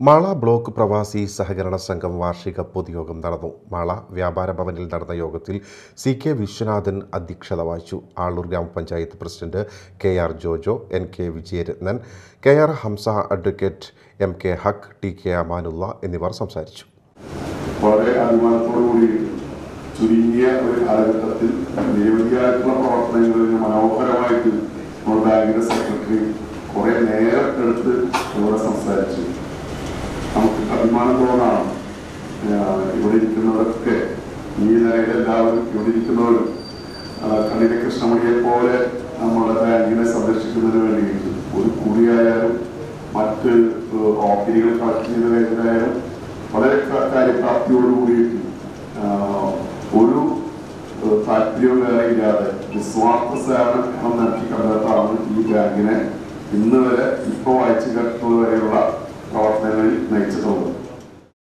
Mala block പ്രവാസി സഹകരണ സംഘം വാർഷിക പൊതുയോഗം നടന്നു മാള വ്യാപാര ഭവനിൽ നടന്ന യോഗത്തിൽ സി കെ വിശ്വനാഥൻ അധ്യക്ഷത വഹിച്ചു Aloor grama panchayat president K R Jojo N K Vijayarathnan K R Hamsa advocate M K Haq T K Amanulla എന്നിവർ സംസാരിച്ചു വളരെ അഭിമാനത്തോടു കൂടി ചുരുങ്ങിയ ഒരു കാലഘട്ടത്തിൽ നിരവധിയായിട്ടുള്ള പ്രവർത്തനങ്ങളിൽ മനോഹരമായിട്ട് നമ്മുടെ ബാങ്കിന്റെ സെക്രട്ടറി കുറെ നേരം എടുത്ത് ഇവിടെ സംസാരിച്ചു നമുക്ക് അഭിമാനം തോന്നാണ് ആഹ് ഇവിടെ ഇരിക്കുന്നവരൊക്കെ ഈ നിലയിൽ എല്ലാവരും ഇവിടെ ഇരിക്കുന്നവരും ആഹ് കണ്ണിലെ കൃഷ്ണമണിയെ പോലെ നമ്മുടെ ബാങ്കിനെ സംരക്ഷിക്കുന്നതിന് വേണ്ടിയിട്ട് ഒരു കൂടിയായാലും മറ്റ് ഏഹ് ഓഹരികൾ കളക്ട് ചെയ്യുന്ന കാര്യത്തിലായാലും വളരെ ക- കാര്യപ്രാപ്തിയോടുകൂടിയിട്ട് ആഹ് ഒരു ഏഹ് താല്പര്യവും വേറെ ഇല്ലാതെ നിസ്വാർത്ഥ സേവനം നൽകി കണ്ടെത്താണ് ഈ ബാങ്കിനെ ഇന്ന് വരെ ഇപ്പോൾ വായിച്ചു കേട്ടുള്ളത് വരെയുള്ള പ്രവർത്തനങ്ങളിൽ നയിച്ചിട്ടുള്ളത്